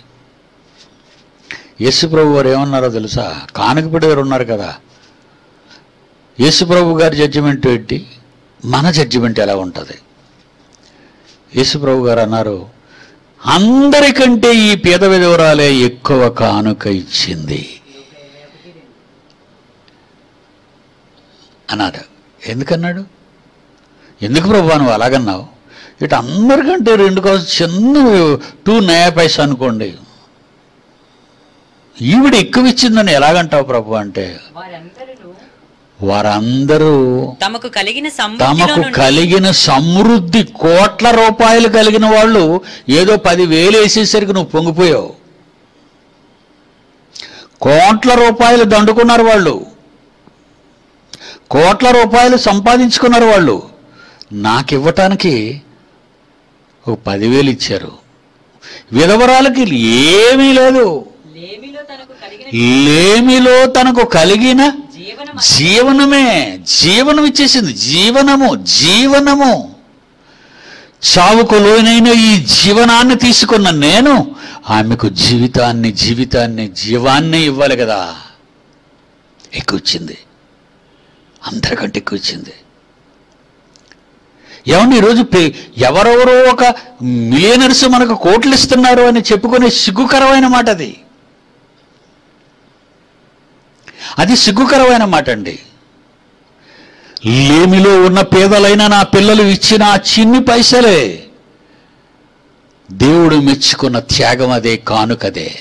యేసు ప్రభు వారు ఏమన్నారో తెలుసా కానుక పెడేవారు ఉన్నారు కదా యేసు ప్రభు గారి జడ్జిమెంట్ ఏంటి మన జడ్జిమెంట్ ఎలా ఉంటుంది యేసు ప్రభు గారు అన్నారు అందరికంటే ఈ పేద విధవరాలే ఎక్కువ కానుక ఇచ్చింది అన్నాడు ఎందుకన్నాడు ఎందుకు ప్రభు నువ్వు అలాగన్నావు ఇటు అందరికంటే రెండు కోసం చిన్న టూ నయా పైసా అనుకోండి ఈవిడ ఎక్కువ ఇచ్చిందని ఎలాగంటావు ప్రభు అంటే వారందరూ వారందరూ తమకు కలిగిన తమకు సమృద్ధిలో నుండి కలిగిన సమృద్ధి కోట్ల రూపాయలు కలిగిన వాళ్ళు ఏదో పది వేలు వేసేసరికి నువ్వు పొంగిపోయావు కోట్ల రూపాయలు దండుకున్నారు వాళ్ళు కోట్ల రూపాయలు సంపాదించుకున్నారు వాళ్ళు నాకు ఇవ్వటానికి ఒక పదివేలు ఇచ్చారు విధవరాలకి ఏమీ లేదు లేమిలో తనకు కలిగిన లేమిలో తనకు కలిగిన జీవనం జీవనమే జీవనం ఇచ్చేసింది జీవనము జీవనము చావుకు లోనైన ఈ జీవనాన్ని తీసుకున్న నేను ఆమెకు జీవితాన్ని జీవితాన్ని జీవాన్ని ఇవ్వాలి కదా ఎక్కువ ఇచ్చింది అందరికంటే ఎక్కువ ఇచ్చింది ఏమండి ఈరోజు పే- ఎవరెవరో ఒక మిలియనర్స్ మనకు కోట్లు ఇస్తున్నారు అని చెప్పుకునే సిగ్గుకరమైన మాట అది అది సిగ్గుకరమైన మాట అండి లేమిలో ఉన్న పేదలైన నా పిల్లలు ఇచ్చిన ఆ చిన్ని పైసలే దేవుడు మెచ్చుకున్న త్యాగం అదే కానుకదే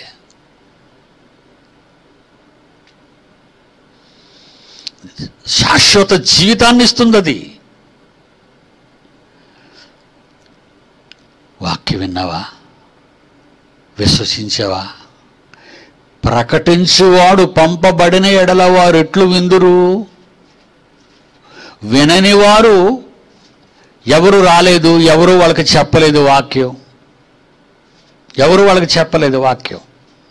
శాశ్వత జీవితాన్ని ఇస్తుంది అది వాక్యం విన్నావా విశ్వసించావా ప్రకటించువాడు పంపబడిన ఎడల వారు ఎట్లు విందురు వినని వారు ఎవరు రాలేదు ఎవరు వాళ్ళకి చెప్పలేదు వాక్యం ఎవరు వాళ్ళకి చెప్పలేదు వాక్యం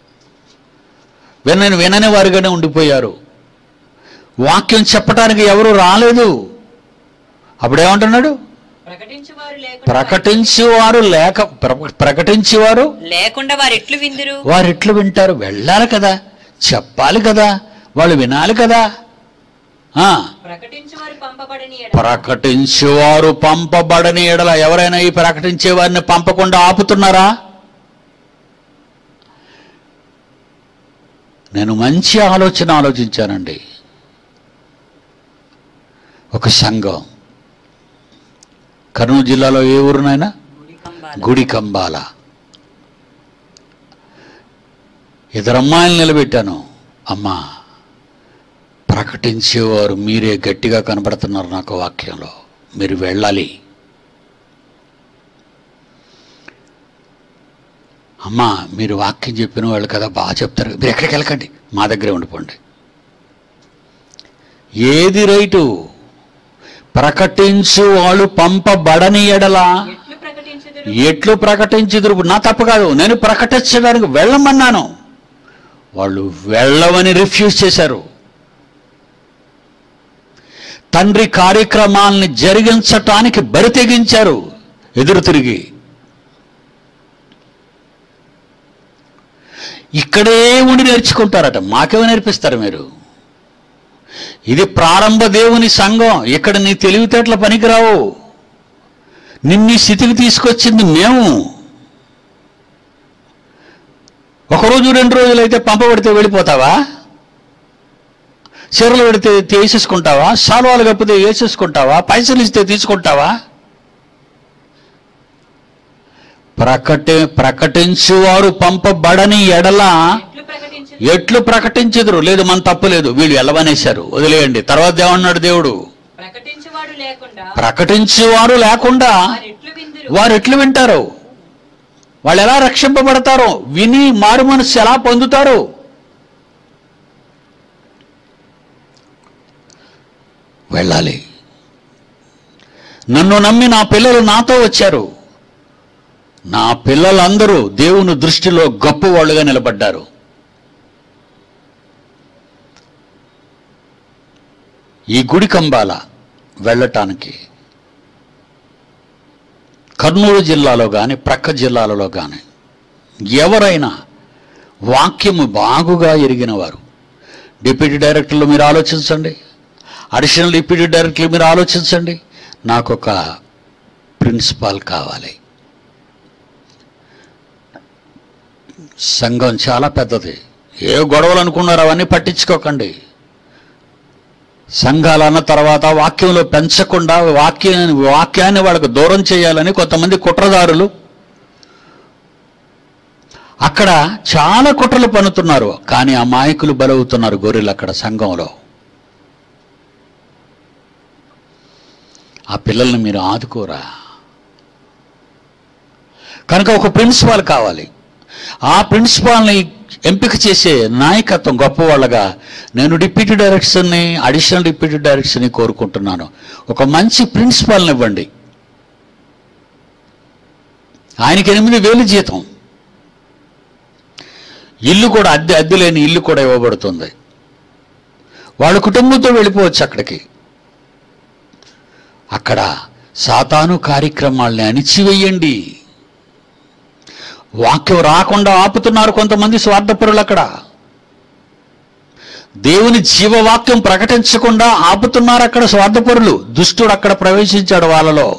వినని వినని వారుగానే ఉండిపోయారు వాక్యం చెప్పటానికి ఎవరు రాలేదు అప్పుడేమంటున్నాడు ప్రకటించువారు లేకుండా ప్రకటించేవారు లేక ప్ర- ప్రకటించేవారు లేకుండా వారు ఎట్లు విందురు వారు ఎట్లు వింటారు వెళ్ళాలి కదా చెప్పాలి కదా వాళ్ళు వినాలి కదా ఆ ప్రకటించువారు పంపబడని ఎడల ప్రకటించేవారు పంపబడని ఎడల ఎవరైనా ఈ ప్రకటించే వారిని పంపకుండా ఆపుతున్నారా నేను మంచి ఆలోచన ఆలోచించానండి ఒక సంఘం కర్నూలు జిల్లాలో ఏ ఊరునైనా కంబాల. గుడి కంబాల ఇద్దరు అమ్మాయిలు నిలబెట్టాను అమ్మా ప్రకటించేవారు మీరే గట్టిగా కనబడుతున్నారు నాకు వాక్యంలో మీరు వెళ్ళాలి అమ్మా మీరు వాక్యం చెప్పిన వాళ్ళు కదా బాగా చెప్తారు మీరు ఎక్కడికి వెళ్ళకండి మా దగ్గరే ఉండిపోండి ఏది రైటు ప్రకటించు వాళ్ళు పంపబడని ఎడలా ఎట్లు ప్రకటించుదురు ఎట్లు ప్రకటించుదురు నా తప్పు కాదు నేను ప్రకటించడానికి వెళ్ళమన్నాను వాళ్ళు వెళ్ళమని రిఫ్యూజ్ చేశారు తండ్రి కార్యక్రమాల్ని జరిగించటానికి బరి తెగించారు ఎదురు తిరిగి ఇక్కడే ఉండి నేర్చుకుంటారట మాకేమో నేర్పిస్తారు మీరు ఇది ప్రారంభ దేవుని సంఘం ఇక్కడ నీ తెలివితేటల పనికిరావు నిన్ను ఈ స్థితికి తీసుకొచ్చింది మేము ఒకరోజు రెండు రోజులు అయితే పంపబడితే వెళ్ళిపోతావా చీరలు పెడితే తీసేసుకుంటావా సాల్వాలు కప్పితే వేసేసుకుంటావా పైసలు ఇస్తే తీసుకుంటావా ప్రకటి ప్రకటించువారు పంపబడని ఎడల ఎట్లు ప్రకటించుదురు ఎట్లు ప్రకటించదురు లేదు మన తప్పు లేదు వీళ్ళు వెళ్ళవనేశారు వదిలేయండి తర్వాత ఏమన్నాడు దేవుడు ప్రకటించువాడు లేకుండా ప్రకటించేవారు లేకుండా వారెట్లు విందురు వారు ఎట్లు వింటారు వాళ్ళు ఎలా రక్షింపబడతారో విని మారు మనసు ఎలా పొందుతారు వెళ్ళాలి నన్ను నమ్మి నా పిల్లలు నాతో వచ్చారు నా పిల్లలందరూ దేవుని దృష్టిలో గొప్పవాళ్ళుగా నిలబడ్డారు ఈ గుడి కంబాల వెళ్ళటానికి కర్నూలు జిల్లాలో కానీ ప్రక్క జిల్లాలలో కానీ ఎవరైనా వాక్యము బాగుగా ఎరిగిన వారు డిప్యూటీ డైరెక్టర్లు మీరు ఆలోచించండి అడిషనల్ డిప్యూటీ డైరెక్టర్లు మీరు ఆలోచించండి నాకు ఒక ప్రిన్సిపాల్ కావాలి సంఘం చాలా పెద్దది ఏ గొడవలు అనుకున్నారు అవన్నీ పట్టించుకోకండి సంఘాలు అన్న తర్వాత వాక్యంలో పెంచకుండా వాక్యాన్ని వాక్యాన్ని వాళ్ళకు దూరం చేయాలని కొంతమంది కుట్రదారులు అక్కడ చాలా కుట్రలు పన్నుతున్నారు కానీ అమాయకులు బలవుతున్నారు గొర్రెలు అక్కడ సంఘంలో ఆ పిల్లల్ని మీరు ఆదుకోరా కనుక ఒక ప్రిన్సిపాల్ కావాలి ఆ ప్రిన్సిపాల్ని ఎంపిక చేసే నాయకత్వం గొప్పవాళ్ళగా నేను డిప్యూటీ డైరెక్టర్ని అడిషనల్ డిప్యూటీ డైరెక్టర్ని కోరుకుంటున్నాను ఒక మంచి ప్రిన్సిపాల్ని ఇవ్వండి ఆయనకి ఎనిమిది వేలు జీతం ఇల్లు కూడా అద్దె అద్దె లేని ఇల్లు కూడా ఇవ్వబడుతుంది వాళ్ళ కుటుంబంతో వెళ్ళిపోవచ్చు అక్కడికి అక్కడ సాతాను కార్యక్రమాల్ని అణిచివేయండి వాక్యం రాకుండా ఆపుతున్నారు కొంతమంది స్వార్థపరులు అక్కడ దేవుని జీవవాక్యం ప్రకటించకుండా ఆపుతున్నారు అక్కడ స్వార్థపరులు దుష్టుడు అక్కడ ప్రవేశించాడు వాళ్ళలో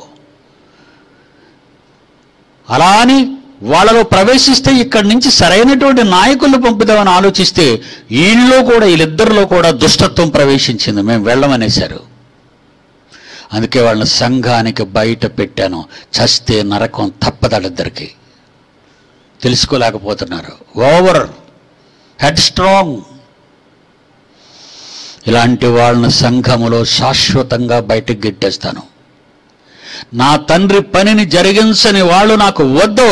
అలా అని వాళ్ళలో ప్రవేశిస్తే ఇక్కడి నుంచి సరైనటువంటి నాయకులను పంపుదామని ఆలోచిస్తే వీళ్ళలో కూడా వీళ్ళిద్దరిలో కూడా దుష్టత్వం ప్రవేశించింది మేము వెళ్ళమనేశారు అందుకే వాళ్ళని సంఘానికి బయట పెట్టాను చస్తే నరకం తప్పదళ్ళిద్దరికి తెలుసుకోలేకపోతున్నారు ఓవర్ హెడ్ స్ట్రాంగ్ ఇలాంటి వాళ్ళని సంఘములో శాశ్వతంగా బయటకు గిట్టేస్తాను నా తండ్రి పనిని జరిగించని వాళ్ళు నాకు వద్దు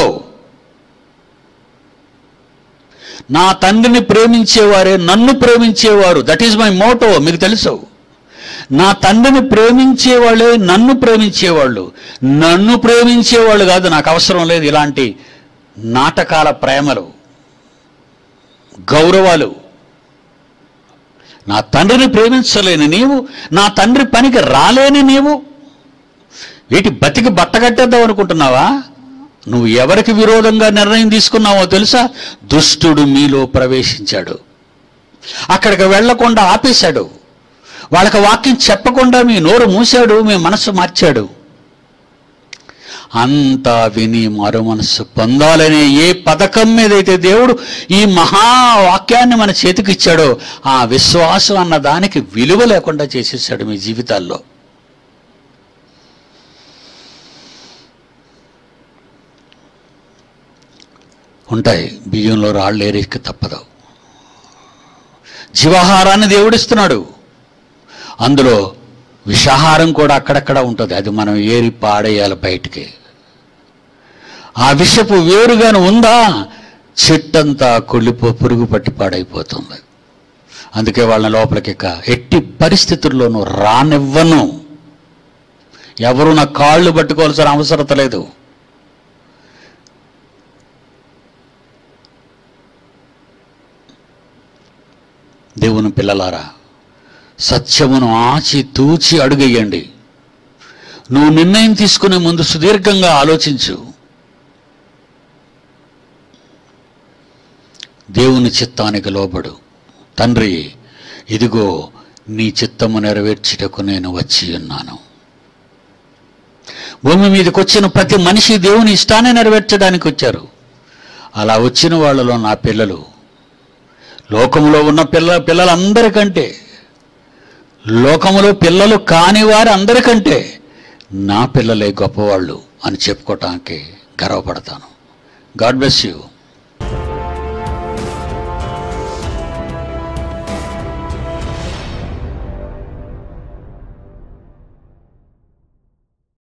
నా తండ్రిని ప్రేమించేవారే నన్ను ప్రేమించేవారు దట్ ఈజ్ మై మోటో మీకు తెలుసు నా తండ్రిని ప్రేమించేవాళ్ళే నన్ను ప్రేమించేవాళ్ళు నన్ను ప్రేమించేవాళ్ళు కాదు నాకు అవసరం లేదు ఇలాంటి నాటకాల ప్రేమలు గౌరవాలు నా తండ్రిని ప్రేమించలేని నీవు నా తండ్రి పనికి రాలేని నీవు వీటి బతికి బట్టగట్టేద్దాం అనుకుంటున్నావా నువ్వు ఎవరికి విరోధంగా నిర్ణయం తీసుకున్నావో తెలుసా దుష్టుడు మీలో ప్రవేశించాడు అక్కడికి వెళ్లకుండా ఆపేశాడు వాళ్ళకి వాక్యం చెప్పకుండా మీ నోరు మూశాడు మీ మనసు మార్చాడు అంతా విని మరో మనస్సు పొందాలనే ఏ పథకం మీదైతే దేవుడు ఈ మహావాక్యాన్ని మన చేతికి ఇచ్చాడో ఆ విశ్వాసం అన్న దానికి విలువ లేకుండా చేసేసాడు మీ జీవితాల్లో ఉంటాయి బియ్యంలో రాళ్ళు ఏరికి తప్పదు జీవాహారాన్ని దేవుడిస్తున్నాడు అందులో విషాహారం కూడా అక్కడక్కడ ఉంటుంది అది మనం ఏరి పాడేయాలి బయటికి ఆ విషపు వేరుగాను ఉందా చెట్టంతా కొల్లిపో పురుగు పట్టి పాడైపోతుంది అందుకే వాళ్ళని లోపలికి ఇక ఎట్టి పరిస్థితుల్లోనూ రానివ్వను ఎవరు నా కాళ్ళు పట్టుకోవాల్సిన అవసరత లేదు దేవుని పిల్లలారా సత్యమును ఆచి తూచి అడుగేయండి నువ్వు నిర్ణయం తీసుకునే ముందు సుదీర్ఘంగా ఆలోచించు దేవుని చిత్తానికి లోబడు తండ్రి ఇదిగో నీ చిత్తము నెరవేర్చుటకు నేను వచ్చి ఉన్నాను భూమి మీదకి వచ్చిన ప్రతి మనిషి దేవుని ఇష్టాన్ని నెరవేర్చడానికి వచ్చారు అలా వచ్చిన వాళ్ళలో నా పిల్లలు లోకములో ఉన్న పిల్ల పిల్లలందరికంటే లోకములో పిల్లలు కాని వారి అందరికంటే నా పిల్లలే గొప్పవాళ్ళు అని చెప్పుకోవటానికి గర్వపడతాను గాడ్ బ్లెస్ యూ